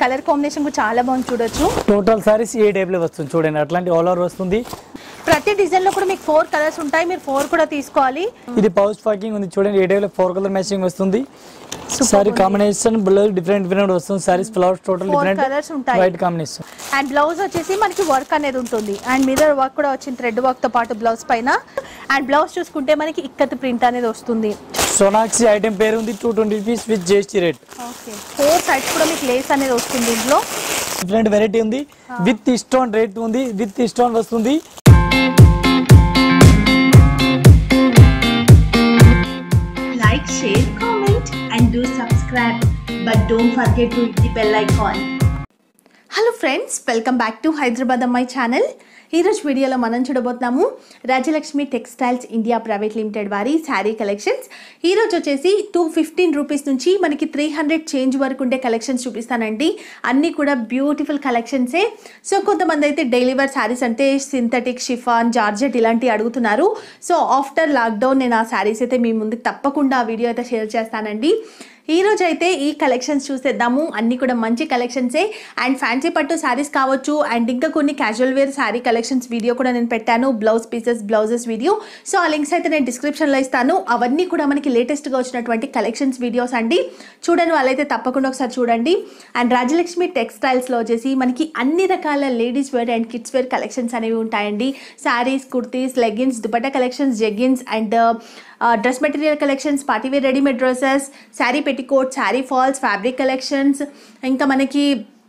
Colour combination కూడా చాలా బాగుంది చూడొచ్చు టోటల్ సారీస్ ఏ టైప్ లో వస్తుంది చూడండి అట్లాంటి ఆల్ ఓవర్ వస్తుంది ప్రతి డిజైన్ లో కూడా మీకు ఫోర్ కలర్స్ ఉంటాయి మీరు ఫోర్ కూడా తీసుకోవాలి ఇది పౌచ్ ప్యాకింగ్ ఉంది చూడండి ఏ టైప్ లో ఫోర్ కలర్ మ్యాచింగ్ వస్తుంది Super సారీ ఉంది. కాంబినేషన్ బ్లౌజ్ డిఫరెంట్ డిఫరెంట్ వస్తుంది saris flowers total Four different colours ఉంటాయి. వైట్ కాంబినేషన్ అండ్ బ్లౌజ్ వచ్చేసి మనకి వర్క్ అనేది ఉంటుంది అండ్ మిర్రర్ వర్క్ కూడా వచ్చింది థ్రెడ్ వర్క్ తో పాటు బ్లౌజ్ పైన అండ్ బ్లౌజ్ చూసుకుంటే మనకి ఇక్కత్ ప్రింట్ అనేది వస్తుంది సోనాక్సీ ఐటమ్ పేరు ఉంది two twenty rupees with GST rate okay four sides కూడా మీకు లేస్ అనేది వస్తుంది ఇందులో డిఫరెంట్ వెరైటీ ఉంది విత్ స్టోన్ రేట్ ఉంది విత్ స్టోన్ వస్తుంది like, share, comment, and do subscribe. But don't forget to hit the bell icon. Hello friends welcome back to Hyderabad అమ్మాయి channel ఈరోజు వీడియోలో మనం చూడబోతున్నాము Rajalakshmi textiles India private limited వారి sari collections ఈరోజు వచ్చేసి టూ ఫిఫ్టీన్ రూపీస్ నుంచి మనకి త్రీ హండ్రెడ్ చేంజ్ వరకు ఉండే కలెక్షన్స్ చూపిస్తానండి అన్నీ కూడా బ్యూటిఫుల్ కలెక్షన్సే సో కొంతమంది అయితే డైలీ వేర్ శారీస్ అంటే సింథటిక్ షిఫాన్ జార్జెట్ ఇలాంటివి అడుగుతున్నారు సో ఆఫ్టర్ లాక్డౌన్ నేను ఆ శారీస్ అయితే మీ ముందుకు తప్పకుండా ఆ వీడియో అయితే షేర్ చేస్తానండి ఈ రోజు అయితే ఈ కలెక్షన్స్ చూసేద్దాము అన్ని కూడా మంచి కలెక్షన్సే అండ్ ఫ్యాన్సీ పట్టు శారీస్ కావచ్చు అండ్ ఇంకా కొన్ని casual wear sari collections video కూడా నేను పెట్టాను blouse pieces blouses video so ఆ లింక్స్ అయితే నేను డిస్క్రిప్షన్లో ఇస్తాను అవన్నీ కూడా మనకి లేటెస్ట్గా వచ్చినటువంటి కలెక్షన్స్ వీడియోస్ అండి చూడని వాళ్ళైతే తప్పకుండా ఒకసారి చూడండి అండ్ రాజలక్ష్మి టెక్స్టైల్స్లో వచ్చేసి మనకి అన్ని రకాల ladies wear and kids wear collections అనేవి ఉంటాయండి saris kurtis leggings dupatta collections jeggings and dress material collections party wear readymade dresses sari petticoat sari falls fabric collections ఇంకా మనకి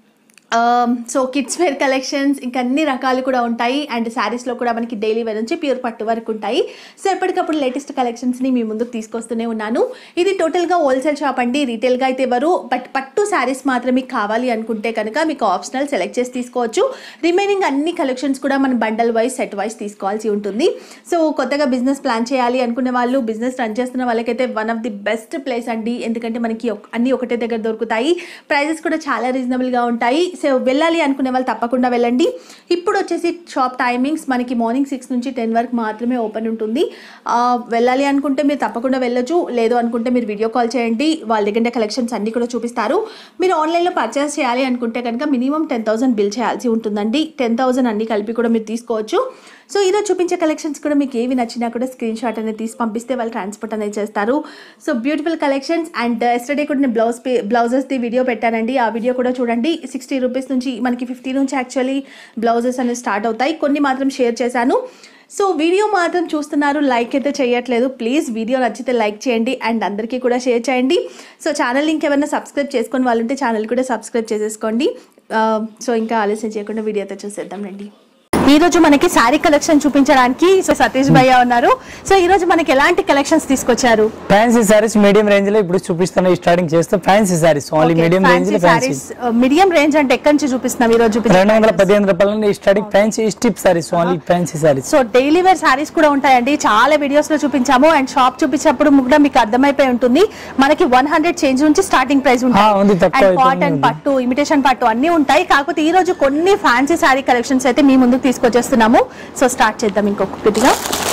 సో కిడ్స్ వేర్ కలెక్షన్స్ ఇంకా అన్ని రకాలు కూడా ఉంటాయి అండ్ శారీస్లో కూడా మనకి డైలీ వేర్ నుంచి ప్యూర్ పట్టు వరకు ఉంటాయి సో ఎప్పటికప్పుడు లేటెస్ట్ కలెక్షన్స్ని మీ ముందుకు తీసుకొస్తూనే ఉన్నాను ఇది టోటల్గా హోల్సేల్ షాప్ అండి రీటైల్గా అయితే ఇవ్వరు బట్ పట్టు శారీస్ మాత్రమే కావాలి అనుకుంటే కనుక మీకు ఆప్షనల్ సెలెక్ట్ చేసి తీసుకోవచ్చు రిమైనింగ్ అన్ని కలెక్షన్స్ కూడా మనం బండల్ వైజ్ సెట్ వైజ్ తీసుకోవాల్సి ఉంటుంది సో కొత్తగా బిజినెస్ ప్లాన్ చేయాలి అనుకునే వాళ్ళు బిజినెస్ రన్ చేస్తున్న వాళ్ళకైతే one of the best place అండి ఎందుకంటే మనకి ఒక- అన్ని ఒకటే దగ్గర దొరుకుతాయి ప్రైజెస్ కూడా చాలా రీజనబుల్గా ఉంటాయి సో వెళ్ళాలి అనుకునే వాళ్ళు తప్పకుండా వెళ్ళండి ఇప్పుడు వచ్చేసి షాప్ టైమింగ్స్ మనకి మార్నింగ్ సిక్స్ నుంచి టెన్ వరకు మాత్రమే ఓపెన్ ఉంటుంది ఆ, వెళ్ళాలి అనుకుంటే మీరు తప్పకుండా వెళ్ళొచ్చు లేదు అనుకుంటే మీరు వీడియో కాల్ చేయండి వాళ్ళ దగ్గర కలెక్షన్స్ అన్నీ కూడా చూపిస్తారు మీరు ఆన్లైన్లో పర్చేస్ చేయాలి అనుకుంటే కనుక మినిమం టెన్ థౌసండ్ బిల్ చేయాల్సి ఉంటుందండి టెన్ థౌసండ్ అన్ని కలిపి కూడా మీరు తీసుకోవచ్చు సో ఈరోజు చూపించే కలెక్షన్స్ కూడా మీకు ఏవి నచ్చినా కూడా స్క్రీన్ షాట్ అనేది తీసి పంపిస్తే వాళ్ళు ట్రాన్స్పోర్ట్ అనేది చేస్తారు so beautiful collections and yesterday కూడా నేను బ్లౌజ్ బ్లౌజెస్ది వీడియో పెట్టానండి ఆ వీడియో కూడా చూడండి సిక్స్టీ రూపీస్ నుంచి మనకి ఫిఫ్టీ నుంచి యాక్చువల్లీ బ్లౌజెస్ అనేవి స్టార్ట్ అవుతాయి కొన్ని మాత్రం షేర్ చేశాను సో వీడియో మాత్రం చూస్తున్నారు లైక్ అయితే చేయట్లేదు ప్లీజ్ వీడియో నచ్చితే లైక్ చేయండి అండ్ అందరికీ కూడా షేర్ చేయండి సో ఛానల్ లింక్ ఏమైనా సబ్స్క్రైబ్ చేసుకొని వాళ్ళు ఉంటే ఛానల్ కూడా సబ్స్క్రైబ్ చేసేసుకోండి ఆ, సో ఇంకా ఆలస్యం చేయకుండా వీడియో అయితే చూసేద్దాం రండి ఈ రోజు మనకి శారీ కలెక్షన్ చూపించడానికి సో సతీష్ భయ్య ఉన్నారు సో ఈ రోజు మనకి ఎలాంటి కలెక్షన్స్ తీసుకొచ్చారు ఫ్యాన్సీ సారీస్ మీడియం రేంజ్ లో ఇప్పుడు చూపిస్తాను స్టార్టింగ్ చేస్తే fancy saris only medium range లో ఫ్యాన్సీ మీడియం రేంజ్ అంటే ఎక్కడి నుంచి చూపిస్తున్నాం ఈ రోజు రెండు వందల పదిహేను రూపాయల నుండి స్టార్టింగ్ ఫ్యాన్సీ స్టిప్ saris only fancy saris so daily wear saris కూడా ఉంటాయండి చాలా వీడియోస్ లో చూపించాము అండ్ షాప్ చూపించినప్పుడు కూడా మీకు అర్థమైపోయి ఉంటుంది మనకి వన్ హండ్రెడ్ చేంజ్ నుంచి స్టార్టింగ్ ప్రైస్ ఆ, ఉంది, తక్కువ అయితే కాటన్ ఉంది. పట్టు ఇమిటేషన్ పట్టు అన్ని ఉంటాయి కాకపోతే ఈ రోజు కొన్ని ఫ్యాన్సీ శారీ కలెక్షన్స్ అయితే మీ ముందుకు తీసుకొచ్చేస్తున్నాము సో స్టార్ట్ చేద్దాం ఇంకొకటిగా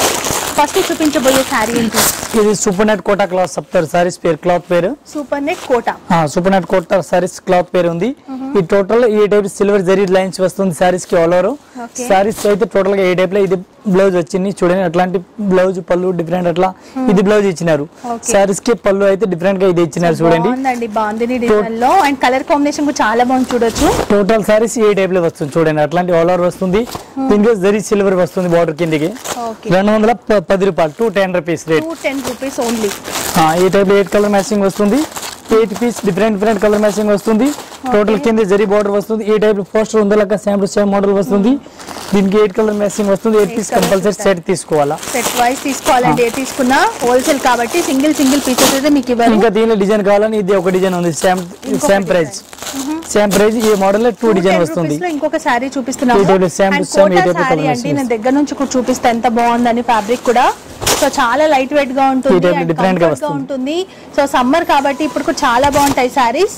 ఫస్ట్ చూపించబోయే శారీ ఏంటి ఇది సూపర్ నెట్ కోటా క్లాత్ చెప్తారు సారీస్ పేరు క్లాత్ పేరు super net Kota super net Kota saris cloth పేరు ఉంది ఈ టోటల్ ఈ టైప్ సిల్వర్ జరీ లైన్స్ వస్తుంది సారీస్ కి ఆల్ ఓవర్ Okay. సారీస్ అయితే టోటల్ గా ఏ టైప్ లో ఇది బ్లౌజ్ వచ్చింది చూడండి అట్లాంటి బ్లౌజ్ పళ్ళు డిఫరెంట్ అట్లా ఇది బ్లౌజ్ ఇచ్చినారు Okay. సారీస్ కి పళ్ళు అయితే డిఫరెంట్ గా ఇది ఇచ్చినారు చూడండి బాగుందండి బాగుంది డిజైన్ లో అండ్ కలర్ కాంబినేషన్ కూడా చాలా బాగుంది చూడొచ్చు టోటల్ సారీస్ ఏ టైప్ లో వస్తుంది చూడండి అట్లాంటి ఆల్ ఓవర్ వస్తుంది దీనికి జరీ సిల్వర్ వస్తుంది బార్డర్ కిందకి ఓకే రెండు వందల ప- పది రూపాయలు two ten rupees rate two ten rupees only ఈ టైప్ లో ఎయిట్ కలర్ మ్యాచింగ్ వస్తుంది eight piece different different colour matching వస్తుంది టోటల్ కింద జరీ బార్డర్ వస్తుంది ఈ టైప్ పోస్టర్ ఉంది లెక్క సేమ్ టు సేమ్ మోడల్ వస్తుంది దీనికి ఎయిట్ కలర్ మ్యాచింగ్ వస్తుంది ఎయిట్ పీస్ కంపల్సరీ సెట్ తీసుకోవాలా సెట్ వైస్ తీసుకోవాలండి ఏ తీసుకున్నా హోల్సేల్ కాబట్టి సింగిల్ సింగిల్ పీసెస్ అయితే మీకు ఇవ్వరు ఇంకా దీనిలో డిజైన్ కావాలని ఇది ఒక డిజైన్ ఉంది same same price same price ఈ మోడల్ లో టూ డిజైన్ 10 వస్తుంది rupees లో ఇంకొక శారీ చూపిస్తున్నాము ఈ type లో same to And same ఈ కోటా type లో శారీ colour అండి matching నేను దగ్గర నుంచి కూడా చూపిస్తే ఎంత బాగుందని ఫ్యాబ్రిక్ కూడా సో చాలా లైట్ వెయిట్ గా ఉంటుంది ఈ type లో and different గా comfort గా వస్తుంది. ఉంటుంది సో సమ్మర్ కాబట్టి ఇప్పుడు కూడా చాలా బాగుంటాయి శారీస్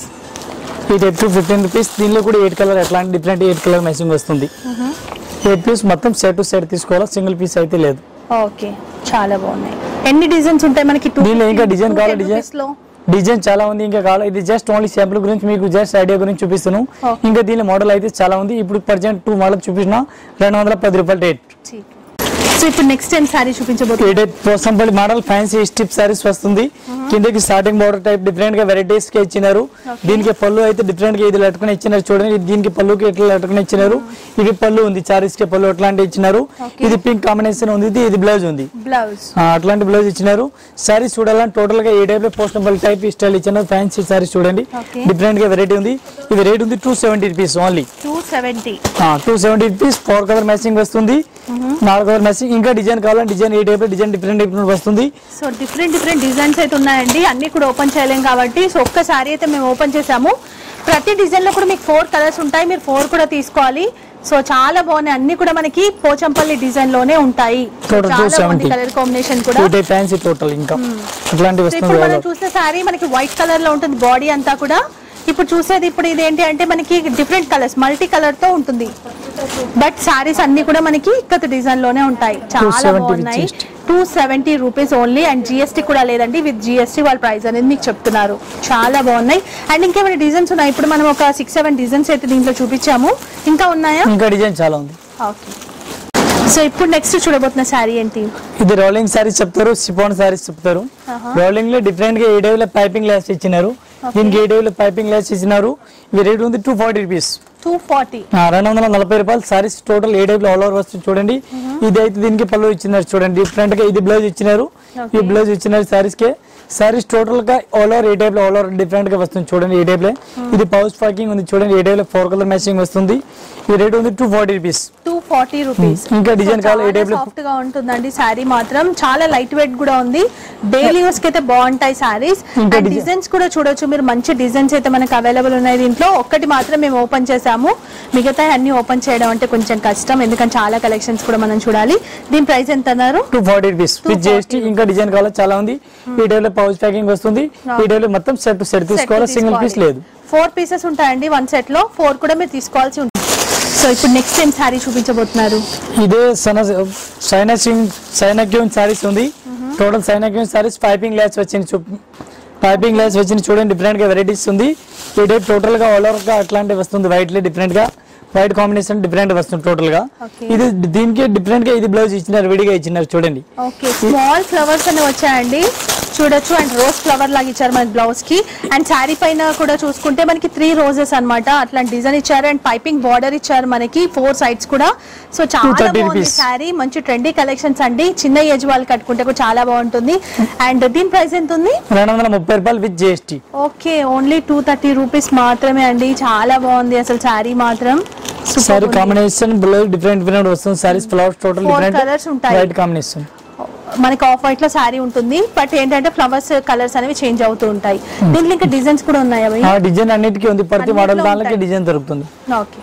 ఈ టైప్ టూ ఫిఫ్టీన్ రూపీస్ దీనిలో కూడా ఎయిట్ కలర్ ఎట్లాంటి డిఫరెంట్ ఎయిట్ కలర్ మ్యాచింగ్ వస్తుంది ఎయిట్ పీస్ మొత్తం సెట్ టు సెట్ తీసుకోవాలా సింగిల్ పీస్ అయితే లేదు ఓకే చాలా బాగున్నాయి ఎన్ని డిజైన్స్ ఉంటాయి మనకి two దీనిలో ఇంకా fifty, డిజైన్ two కావాలి ten డిజైన్ rupees లో డిజైన్ చాలా ఉంది ఇంకా కావాలి ఇది జస్ట్ ఓన్లీ శాంపుల్ గురించి మీకు జస్ట్ ఐడియా గురించి చూపిస్తున్నాను Okay. ఇంకా దీని మోడల్ అయితే చాలా ఉంది ఇప్పుడు ప్రజెంట్ టూ మోడల్ చూపించిన రెండు వందల పది రూపాయలు రేట్ సో ఇప్పుడు నెక్స్ట్ టైం సారీ చూపించబోతున్నాం ఏడే పోసంపల్లి మోడల్ ఫ్యాన్సీ స్టిప్ సారీస్ వస్తుంది కిందకి స్టార్టింగ్ బోర్డర్ టైప్ డిఫరెంట్ గా వెరైటీస్ కి ఇచ్చినారు దీనికి పళ్ళు అయితే డిఫరెంట్ గా ఇది లట్టుకుని ఇచ్చినారు చూడండి ఇది దీనికి పళ్ళుకి ఇట్లా లట్టుకుని ఇచ్చినారు ఇది పళ్ళు ఉంది సారీస్ కి పళ్ళు అట్లాంటి ఇచ్చినారు ఇది పింక్ కాంబినేషన్ ఉంది ఇది- ఇది బ్లౌజ్ ఉంది బ్లౌజ్ ఆ, అట్లాంటి బ్లౌజ్ ఇచ్చినారు సారీస్ చూడాలని టోటల్ గా ఏ టైప్ లో పోస్టబుల్ టైప్ స్టైల్ ఇచ్చినారు ఫ్యాన్సీ సారీస్ చూడండి Okay. డిఫరెంట్ గా వెరైటీ ఉంది ఇది రేట్ ఉంది two seventy rupees only two seventy two seventy rupees four colour matching వస్తుంది నాలుగు కలర్ మ్యాచింగ్ ఇంకా డిజైన్ కావాలంటే డిజైన్ ఏ టైప్ డిజైన్ డిఫరెంట్ డిఫరెంట్ వస్తుంది సో డిఫరెంట్ డిఫరెంట్ డిజైన్స్ అయితే ఉన్నాయండి అన్ని కూడా ఓపెన్ చేయలేం కాబట్టి సో ఒక్కసారి అయితే మేము ఓపెన్ చేసాము ప్రతి డిజైన్ లో కూడా మీకు ఫోర్ కలర్స్ ఉంటాయి మీరు ఫోర్ కూడా తీసుకోవాలి సో చాలా బాగున్నాయి అన్ని కూడా మనకి పోచంపల్లి డిజైన్ లోనే ఉంటాయి సో Total చాలా బాగుంది 270. కలర్ కాంబినేషన్ కూడా టూ టైప్ ఫ్యాన్సీ టోటల్ ఇంకా అట్లాంటి సో వస్తుంది ఇప్పుడు మనం వాళ్ళ. చూసిన శారీ మనకి వైట్ కలర్ లో ఉంటుంది బాడీ అంతా కూడా ఇప్పుడు చూసేది ఇప్పుడు ఇది ఏంటి అంటే మనకి డిఫరెంట్ కలర్స్ మల్టీ కలర్ తో ఉంటుంది బట్ శారీస్ అన్ని కూడా మనకి ఇక్కత డిజైన్ లోనే ఉంటాయి చాలా 270 with బాగున్నాయి GST. Two seventy rupees only and GST కూడా లేదండి విత్ జిఎస్టీ వాళ్ళ ప్రైస్ అనేది మీకు చెప్తున్నారు చాలా బాగున్నాయి అండ్ ఇంకేమైనా డిజైన్స్ ఉన్నాయి ఇప్పుడు మనం ఒక సిక్స్ సెవెన్ డిజైన్స్ అయితే దీంట్లో చూపించాము ఇంకా ఉన్నాయా ఇంకా డిజైన్ చాలా ఉంది ఓకే సో ఇప్పుడు నెక్స్ట్ చూడబోతున్న శారీ ఏంటి ఇది రోలింగ్ సారీస్ చెప్తారు సిఫాన్ సారీస్ చెప్తారు రోలింగ్ లో డిఫరెంట్ గా ఏ టైప్ లో పైపింగ్ గ్లాస్ ఇచ్చినారు దీనికి ఏ టైప్ లో పైపింగ్ గ్లాస్ ఇచ్చినారు ఇవి రేట్ ఉంది two forty rupees two forty రెండు వందల నలభై రూపాయలు సారీస్ టోటల్ ఏ టైప్ లో ఆల్ ఓవర్ వస్తుంది చూడండి ఇది అయితే దీనికి పళ్ళు ఇచ్చినారు చూడండి డిఫరెంట్ గా ఇది బ్లౌజ్ ఇచ్చినారు ఈ బ్లౌజ్ ఇచ్చినారు సారీస్ కి సారీస్ టోటల్ గా ఆల్ ఓవర్ ఏ టైప్ లో ఆల్ ఓవర్ డిఫరెంట్ గా వస్తుంది చూడండి ఏ టైప్ లో ఇది పౌచ్ ప్యాకింగ్ ఉంది చూడండి ఏ టైప్ లో ఫోర్ కలర్ మ్యాచింగ్ వస్తుంది ఈ రేట్ ఉంది two forty rupees two forty rupees ఇంకా డిజైన్ కావాలి ఏ టైప్ లో సాఫ్ట్ గా ఉంటుందండి శారీ మాత్రం చాలా లైట్ వెయిట్ కూడా ఉంది డైలీ యూస్ కి అయితే బాగుంటాయి శారీస్ ఇంకా అండ్ design- డిజైన్స్ కూడా చూడొచ్చు మీరు మంచి డిజైన్స్ అయితే మనకు అవైలబుల్ ఉన్నాయి దీంట్లో ఒక్కటి మాత్రం మేము ఓపెన్ చేసాము మిగతా అన్ని ఓపెన్ చేయడం అంటే కొంచెం కష్టం ఎందుకంటే చాలా కలెక్షన్స్ కూడా మనం చూడాలి దీని ప్రైస్ ఎంత అన్నారు two forty rupees with GST ఇంకా డిజైన్ కావాలి చాలా ఉంది ఈ టైప్ లో పౌచ్ ప్యాకింగ్ వస్తుంది ఈ టైప్ లో మొత్తం సెట్ టు సెట్ తీసుకోవాలి సింగిల్ పీస్ లేదు ఫోర్ పీసెస్ ఉంటాయండి వన్ సెట్ లో ఫోర్ కూడా మీరు తీసుకోవాల్సి ఉంటుంది సో ఇప్పుడు నెక్స్ట్ టైం శారీ చూపించబోతున్నారు ఇదే సన సైనసింగ్ సైనక్యూన్ సారీస్ ఉంది టోటల్ సైనక్యూన్ సారీస్ పైపింగ్ ల్యాచ్ వచ్చింది చూ పైపింగ్ ల్యాచ్ వచ్చింది చూడండి డిఫరెంట్ గా వెరైటీస్ ఉంది ఈ టైప్ టోటల్ గా ఆల్ ఓవర్ గా అట్లాంటివి వస్తుంది వైట్ డిఫరెంట్ గా వైట్ కాంబినేషన్ డిఫరెంట్ వస్తుంది టోటల్ గా Okay. ఇది దీనికి డిఫరెంట్ గా ఇది బ్లౌజ్ ఇచ్చినారు విడిగా ఇచ్చినారు చూడండి ఓకే స్మాల్ ఫ్లవర్స్ అని వచ్చాయండి చూడొచ్చు అండ్ రోజ్ ఫ్లవర్ లాగా ఇచ్చారు మన బ్లౌజ్ కి అండ్ శారీ పైన కూడా చూసుకుంటే మనకి త్రీ రోజెస్ అన్నమాట అట్లాంటి డిజైన్ ఇచ్చారు అండ్ పైపింగ్ బార్డర్ ఇచ్చారు మనకి ఫోర్ సైడ్స్ కూడా సో చాలా 230 బాగుంది rupees. శారీ మంచి ట్రెండీ కలెక్షన్స్ అండి చిన్న ఏజ్ వాళ్ళు కట్టుకుంటే కూడా చాలా బాగుంటుంది అండ్ దీని ప్రైస్ ఎంత ఉంది రెండు వందల ముప్పై రూపాయలు with GST okay only two thirty rupees మాత్రమే అండి చాలా బాగుంది అసలు శారీ మాత్రం Super సారీ ఉంది. కాంబినేషన్ బ్లౌజ్ డిఫరెంట్ డిఫరెంట్ వస్తుంది saris flowers total Four different colours ఉంటాయి. వైట్ కాంబినేషన్ మనకి ఆఫ్ వైట్ లో శారీ ఉంటుంది బట్ ఏంటంటే ఫ్లవర్స్ కలర్స్ అనేవి చేంజ్ అవుతూ ఉంటాయి దీంట్లో ఇంకా డిజైన్స్ కూడా ఉన్నాయా భయ్యా? ఆ డిజైన్ అన్నిటికీ ఉంది ప్రతి అన్నిట్లో మోడల్ దానికి ఉంటాయి. డిజైన్ దొరుకుతుంది ఓకే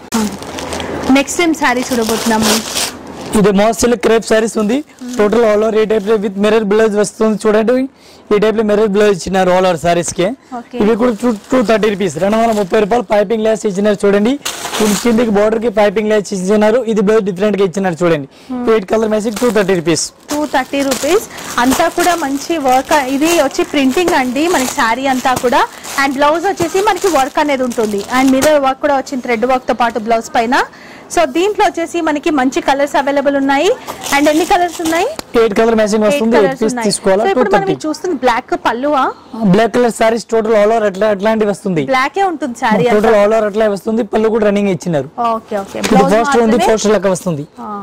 నెక్స్ట్ టైం శారీ చూడబోతున్నాము ఇది మోస్ట్ సిల్క్ క్రేప్ సారీస్ ఉంది టోటల్ ఆల్ ఓవర్ ఈ టైప్ లో విత్ మిర్రర్ బ్లౌజ్ వస్తుంది చూడండి ఈ టైప్ లో మిర్రర్ బ్లౌజ్ ఇచ్చినారు ఆల్ ఓవర్ సారీస్ కి Okay. ఇవి కూడా టూ టూ థర్టీ రూపీస్ రెండు వందల ముప్పై రూపాయలు పైపింగ్ ల్యాస్ ఇచ్చినారు చూడండి దీని కిందికి బోర్డర్ కి పైపింగ్ ల్యాస్ ఇచ్చినారు ఇది బ్లౌజ్ డిఫరెంట్ గా ఇచ్చినారు చూడండి eight colour matching two thirty rupees two thirty rupees అంతా కూడా మంచి వర్క్ ఇది వచ్చి ప్రింటింగ్ అండి మనకి శారీ అంతా కూడా అండ్ బ్లౌజ్ వచ్చేసి మనకి వర్క్ అనేది ఉంటుంది అండ్ మిర్రర్ వర్క్ కూడా వచ్చింది థ్రెడ్ వర్క్ తో పాటు బ్లౌజ్ పైన సో దీంట్లో వచ్చేసి మనకి మంచి కలర్స్ అవైలబుల్ ఉన్నాయి అండ్ ఎన్ని కలర్స్ ఉన్నాయి ఎయిట్ కలర్ మ్యాచింగ్ ఎయిట్ వస్తుంది ఎయిట్ కలర్స్ పీస్ ఉన్నాయి సో తీసుకోవాలా టూ ఇప్పుడు మనం థర్టీ ఇది చూస్తుంది బ్లాక్ పల్లువా black colour saris total all over అట్లా అట్లాంటివి వస్తుంది బ్లాకే ఉంటుంది శారీ టోటల్ ఆల్ ఓవర్ అట్లా వస్తుంది పళ్ళు కూడా రన్నింగ్ ఇచ్చినారు ఓకే ఓకే ఇది బ్లౌజ్ పోస్టర్ ఉంది మాత్రమే పోస్టర్ లెక్క వస్తుంది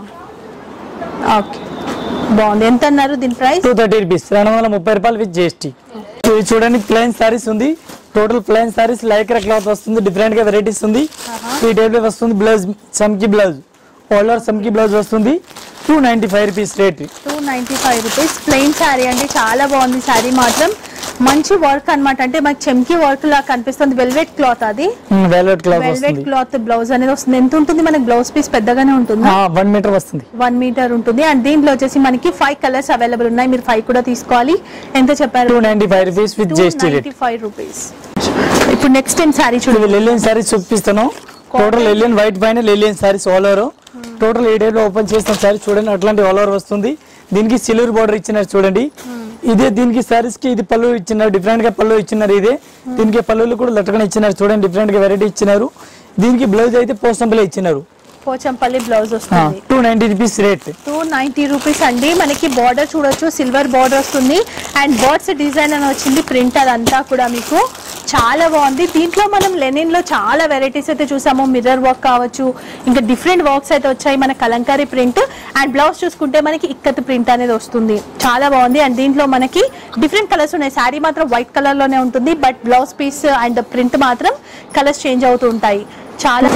ఓకే బాగుంది ఎంత అన్నారు దీని ప్రైస్ టూ థర్టీ రూపీస్ రెండు వందల ముప్పై రూపాయలు విత్ జిఎస్టీ ఇది చూడండి ప్లెయిన్ సారీస్ ఉంది total plain saris lycra cloth వస్తుంది డిఫరెంట్ గా వెరైటీస్ ఉంది ఈ టైప్ లో వస్తుంది బ్లౌజ్ సమ్కి బ్లౌజ్ ఆల్ సమ్కి బ్లౌజ్ వస్తుంది two ninety five rupees rate two ninety five rupees plain sari అండి చాలా బాగుంది శారీ మాత్రం మంచి వర్క్ అన్నమాట అంటే మనకి చెమ్కి వర్క్ లా కనిపిస్తుంది వెల్వెట్ క్లాత్ అది వెల్వెట్ క్లాత్ వెల్వెట్ వస్తుంది క్లాత్ బ్లౌజ్ అనేది వస్తుంది ఎంత ఉంటుంది మనకి బ్లౌజ్ పీస్ పెద్దగానే ఉంటుంది వన్ మీటర్ వస్తుంది వన్ మీటర్ ఉంటుంది అండ్ దీంట్లో వచ్చేసి మనకి ఫైవ్ కలర్స్ అవైలబుల్ ఉన్నాయి మీరు ఫైవ్ కూడా తీసుకోవాలి ఎంత చెప్పారు two ninety five rupees with two GST rate ninety five rupees ఇప్పుడు నెక్స్ట్ టైం శారీ ఇది చూడండి లెలియన్ సారీస్ చూపిస్తాను టోటల్ లెలియన్ వైట్ పైన linen saris all over total ఈ టైప్ లో ఓపెన్ చేసిన సారీ చూడండి అట్లాంటి ఆల్ ఓవర్ వస్తుంది దీనికి సిల్వర్ బార్డర్ ఇచ్చినారు చూడండి ఇదే దీనికి సారీస్ కి ఇది పళ్ళు ఇచ్చినారు డిఫరెంట్ గా పళ్ళు ఇచ్చినారు ఇదే దీనికి పళ్ళులు కూడా లట్టకన ఇచ్చినారు చూడండి డిఫరెంట్ గా వెరైటీ ఇచ్చినారు దీనికి బ్లౌజ్ అయితే పోస్టంపలే ఇచ్చినారు పోచంపల్లి బ్లౌజ్ వస్తుంది two ninety rupees rate two ninety rupees అండి మనకి బార్డర్ చూడొచ్చు సిల్వర్ బార్డర్ వస్తుంది అండ్ బర్డ్స్ డిజైన్ అని వచ్చింది ప్రింట్ అదంతా కూడా మీకు చాలా బాగుంది దీంట్లో మనం లెనిన్ లో చాలా వెరైటీస్ అయితే చూసాము మిర్రర్ వర్క్ కావచ్చు ఇంకా డిఫరెంట్ వర్క్స్ అయితే వచ్చాయి మన కలంకారీ ప్రింట్ అండ్ బ్లౌజ్ చూసుకుంటే మనకి ఇక్కత్ ప్రింట్ అనేది వస్తుంది చాలా బాగుంది అండ్ దీంట్లో మనకి డిఫరెంట్ కలర్స్ ఉన్నాయి శారీ మాత్రం వైట్ కలర్ లోనే ఉంటుంది but blouse piece and print మాత్రం కలర్స్ చేంజ్ అవుతూ ఉంటాయి చాలా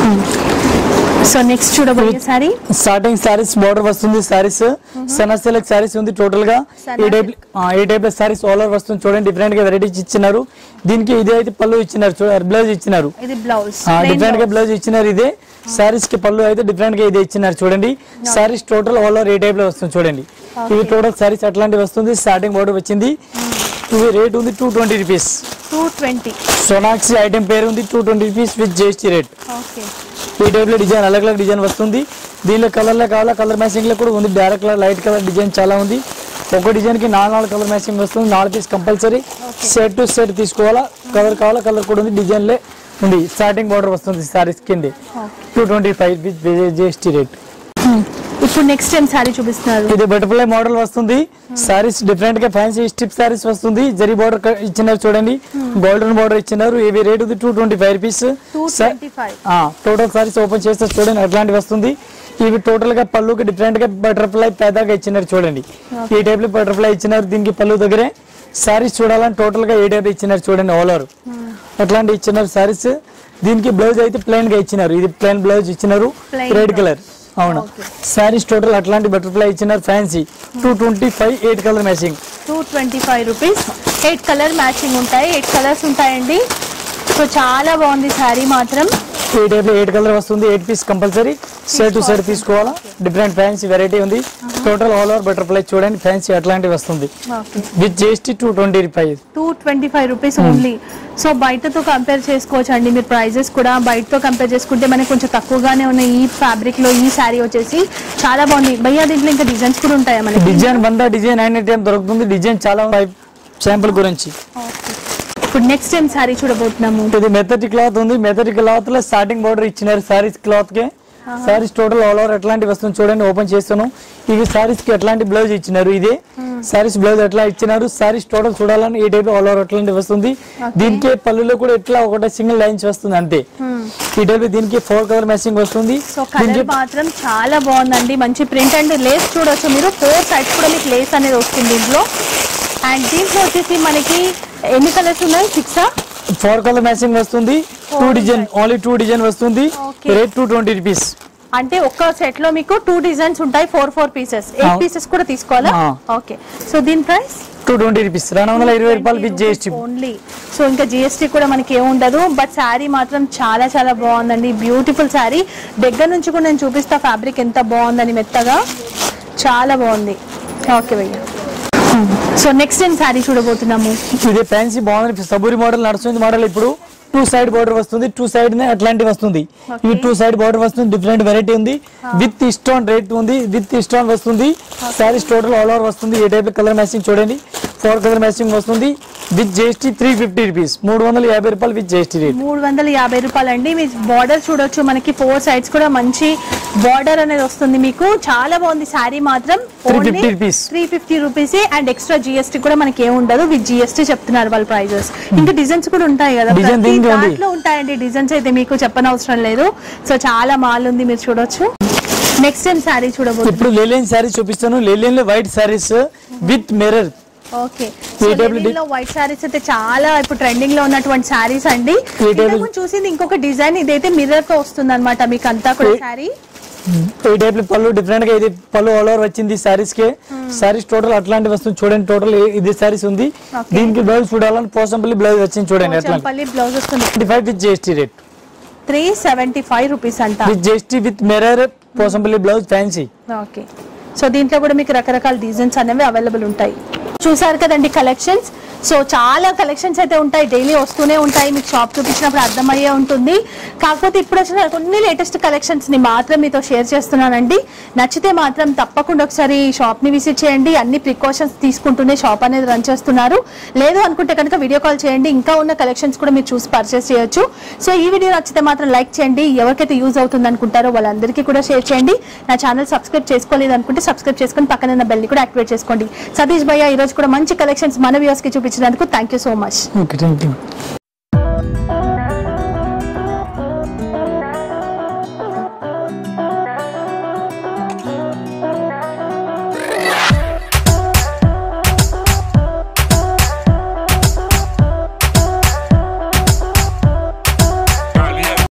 సో నెక్స్ట్ చూడబోయే శారీ స్టార్టింగ్ సారీస్ బార్డర్ వస్తుంది సారీస్ సన్న సిల్క్ సారీస్ ఉంది టోటల్ గా సన్న ఈ టైప్ ఈ టైప్ లో సారీస్ ఆల్ ఓవర్ వస్తుంది చూడండి డిఫరెంట్ గా వెరైటీస్ ఇచ్చినారు దీనికి ఇదే అయితే పళ్ళు ఇచ్చినారు చూడండి బ్లౌజ్ ఇచ్చినారు ఇది బ్లౌజ్ డిఫరెంట్ గా బ్లౌజ్ ఇచ్చినారు ఇదే సారీస్ కి పళ్ళు అయితే డిఫరెంట్ గా ఇదే ఇచ్చినారు చూడండి సారీస్ టోటల్ ఆల్ ఓవర్ ఏ టైప్ లో వస్తుంది చూడండి ఇవి టోటల్ సారీస్ అట్లాంటివి వస్తుంది స్టార్టింగ్ బార్డర్ వచ్చింది ఇవి రేట్ ఉంది two twenty rupees two twenty సోనాక్సీ ఐటమ్ పేరు ఉంది two twenty rupees with GST rate okay ఈ టైప్ లో డిజైన్ అలగ్ అలగ్ డిజైన్ వస్తుంది దీనిలో కలర్ లో కావాలా కలర్ మ్యాచింగ్ లో కూడా ఉంది dark colour light colour design చాలా ఉంది ఒక డిజైన్ కి నాలుగు నాలుగు కలర్ మ్యాచింగ్ వస్తుంది నాలుగు piece compulsory set to set తీసుకోవాలా కలర్ కావాలా కలర్ కూడా ఉంది డిజైన్ లే ఉంది స్టార్టింగ్ బార్డర్ వస్తుంది సారీస్ కింద two twenty five with GST rate ఇప్పుడు నెక్స్ట్ టైం శారీ చూపిస్తున్నారు ఇది బటర్ఫ్లై మోడల్ వస్తుంది సారీస్ డిఫరెంట్ గా ఫ్యాన్సీ స్టిప్ సారీస్ వస్తుంది జరీ బార్డర్ ఇచ్చినారు చూడండి గోల్డెన్ బార్డర్ ఇచ్చినారు ఇవి రేట్ ఉంది two twenty five rupees two twenty five total saris open చేస్తే చూడండి అట్లాంటివి వస్తుంది ఇవి టోటల్ గా పళ్ళుకి డిఫరెంట్ గా బటర్ఫ్లై పెద్దగా ఇచ్చినారు చూడండి ఈ టైప్ లో బటర్ఫ్లై ఇచ్చినారు దీనికి పళ్ళు దగ్గరే సారీస్ చూడాలని టోటల్ గా ఏ టైప్ ఇచ్చినారు చూడండి ఆల్ ఓవర్ అట్లాంటి ఇచ్చినారు సారీస్ దీనికి బ్లౌజ్ అయితే ప్లెయిన్ గా ఇచ్చినారు ఇది ప్లెయిన్ బ్లౌజ్ ఇచ్చినారు Plain రెడ్ కలర్ అవును సారీస్ టోటల్ అట్లాంటి బటర్ఫ్లై ఇచ్చినారు fancy two twenty five eight colour matching two twenty five rupees eight colour matching ఉంటాయి ఎయిట్ కలర్స్ ఉంటాయండి సో చాలా బాగుంది శారీ మాత్రం ఈ టైప్ లో ఎయిట్ కలర్ వస్తుంది eight piece compulsory set to set తీసుకోవాలా డిఫరెంట్ ఫ్యాన్సీ వెరైటీ ఉంది టోటల్ ఆల్ ఓవర్ బటర్ఫ్లై చూడండి ఫ్యాన్సీ అట్లాంటివి వస్తుంది with GST two twenty five two twenty five rupees only so బయటతో కంపేర్ చేసుకోవచ్చు అండి మీరు ప్రైజెస్ కూడా బయటతో కంపేర్ చేసుకుంటే మనకి కొంచెం తక్కువగానే ఉన్నాయి ఈ ఫ్యాబ్రిక్ లో ఈ శారీ వచ్చేసి చాలా బాగుంది భయ్యా దీంట్లో ఇంకా డిజైన్స్ కూడా ఉంటాయా మనకి డిజైన్ బందా డిజైన్ అయిన టైం దొరుకుతుంది డిజైన్ చాలా శాంపుల్ గురించి ఇప్పుడు నెక్స్ట్ టైం శారీ చూడబోతున్నాము ఇది మెథడి క్లాత్ ఉంది మెథడి క్లాత్ లో స్టార్టింగ్ బోర్డర్ ఇచ్చినారు సారీస్ క్లాత్ కి సారీస్ టోటల్ ఆల్ ఓవర్ ఎట్లాంటి వస్తుంది చూడండి ఓపెన్ చేస్తాను ఇవి సారీస్ కి ఎట్లాంటి బ్లౌజ్ ఇచ్చినారు ఇదే సారీస్ బ్లౌజ్ ఎట్లా ఇచ్చినారు సారీస్ టోటల్ చూడాలని ఈ టైప్ ఆల్ ఓవర్ ఎట్లాంటి వస్తుంది దీనికి పళ్ళులో కూడా ఎట్లా ఒకటే సింగిల్ లైన్స్ వస్తుంది అంతే ఈ టైప్ దీనికి ఫోర్ కలర్ మ్యాచింగ్ వస్తుంది సో కలర్ మాత్రం చాలా బాగుందండి మంచి ప్రింట్ అండ్ లేస్ చూడొచ్చు మీరు ఫోర్ సైడ్స్ కూడా మీకు లేస్ అనేది వస్తుంది దీంట్లో అండ్ దీంట్లో వచ్చేసి మనకి ఎన్ని కలర్స్ ఉన్నాయి సిక్సా ఫోర్ కలర్ మ్యాచింగ్ వస్తుంది two design only two design వస్తుంది Okay. Rate two twenty rupees అంటే ఒక్క సెట్ లో మీకు టూ డిజైన్స్ ఉంటాయి ఫోర్ ఫోర్ పీసెస్ ఎయిట్ ఆ. పీసెస్ కూడా తీసుకోవాలా ఆ. ఓకే సో దీని ప్రైస్ టూ ట్వంటీ రూపీస్ రెండు వందల ఇరవై రూపాయలు విత్ జిఎస్టీ ఓన్లీ సో ఇంకా జిఎస్టీ కూడా మనకి ఏముండదు బట్ శారీ మాత్రం చాలా చాలా బాగుందండి బ్యూటిఫుల్ శారీ దగ్గర నుంచి కూడా నేను చూపిస్తా ఫ్యాబ్రిక్ ఎంత బాగుందని మెత్తగా చాలా బాగుంది ఓకే భయ్య సో నెక్స్ట్ టైం శారీ చూడబోతున్నాము ఇది ఫ్యాన్సీ బాగుంది సబూరి మోడల్ నడుస్తుంది మోడల్ ఇప్పుడు టూ సైడ్ బార్డర్ వస్తుంది టూ సైడ్ అట్లాంటి వస్తుంది ఇవి టూ సైడ్ బార్డర్ వస్తుంది డిఫరెంట్ వెరైటీ ఉంది విత్ స్టోన్ రేట్ ఉంది విత్ స్టోన్ వస్తుంది సారీస్ టోటల్ ఆల్ ఓవర్ వస్తుంది ఏ టైప్ కలర్ మ్యాచింగ్ చూడండి ఫోర్ కలర్ మ్యాచింగ్ వస్తుంది with GST three fifty rupees మూడు వందల యాభై రూపాయలు విత్ జిఎస్టీ రేట్ మూడు వందల యాభై రూపాయలు అండి మీ బార్డర్ చూడొచ్చు మనకి ఫోర్ సైడ్స్ కూడా మంచి బార్డర్ అనేది వస్తుంది మీకు చాలా బాగుంది శారీ మాత్రం 350 rupees. Three fifty rupees and extra GST కూడా మనకి ఏమి ఉండదు విత్ జిఎస్టీ చెప్తున్నారు వాళ్ళ ప్రైజెస్ ఇంకా డిజైన్స్ కూడా ఉంటాయి కదా Design ప్రతి దీంట్లో ఉంది. దాంట్లో ఉంటాయండి డిజైన్స్ అయితే మీకు చెప్పనవసరం లేదు సో చాలా మాల్ ఉంది మీరు చూడొచ్చు నెక్స్ట్ టైం శారీ చూడబోతుంది ఇప్పుడు లేలేన్ శారీస్ చూపిస్తాను లేలేన్ లో white saris with mirror okay ఈ table di- లో వైట్ శారీస్ అయితే చాలా ఇప్పుడు ట్రెండింగ్ లో ఉన్నటువంటి శారీస్ అండి ఈ table- ఇంతకుముందు చూసింది ఇంకొక డిజైన్ ఇదైతే మిర్రర్ తో వస్తుంది అనమాట మీకు అంతా కూడా ఈ- శారీ ఈ టైప్ లో పళ్ళు డిఫరెంట్ గా ఇది పళ్ళు ఆల్ ఓవర్ వచ్చింది సారీస్ కి సారీస్ టోటల్ అట్లాంటి వస్తుంది చూడండి టోటల్ ఇది సారీస్ ఉంది Okay. దీనికి బ్లౌజ్ చూడాలని పోసంపల్లి బ్లౌజ్ వచ్చింది చూడండి ఎట్లా చంపల్లి బ్లౌజ్ వస్తుంది twenty five with GST rate three seventy five rupees అంట with GST with mirror Pochampally blouse fancy okay so దీంట్లో కూడా మీకు రకరకాల డిజైన్స్ అనేవి అవైలబుల్ ఉంటాయి చూసారు కదండి కలెక్షన్స్ సో చాలా కలెక్షన్స్ అయితే ఉంటాయి డైలీ వస్తూనే ఉంటాయి మీకు షాప్ చూపించినప్పుడు అర్థమయ్యే ఉంటుంది కాకపోతే ఇప్పుడు వచ్చిన కొన్ని లేటెస్ట్ కలెక్షన్స్ ని మాత్రం మీతో షేర్ చేస్తున్నానండి నచ్చితే మాత్రం తప్పకుండా ఒకసారి షాప్ ని విజిట్ చేయండి అన్ని ప్రికాషన్స్ తీసుకుంటూనే షాప్ అనేది రన్ చేస్తున్నారు లేదు అనుకుంటే కనుక వీడియో కాల్ చేయండి ఇంకా ఉన్న కలెక్షన్స్ కూడా మీరు చూసి పర్చేస్ చేయొచ్చు సో ఈ వీడియో నచ్చితే మాత్రం లైక్ చేయండి ఎవరికైతే యూజ్ అవుతుంది అనుకుంటారో వాళ్ళందరికీ కూడా షేర్ చేయండి నా ఛానల్ సబ్స్క్రైబ్ చేసుకోలేదు అనుకుంటే సబ్స్క్రైబ్ చేసుకొని పక్కన ఉన్న బెల్ కూడా యాక్టివేట్ చేసుకోండి సతీష్ భయ్య ఈ రోజు కూడా మంచి కలెక్షన్స్ మన వ్యూస్ కి చూపించినందుకు thank you so much okay thank you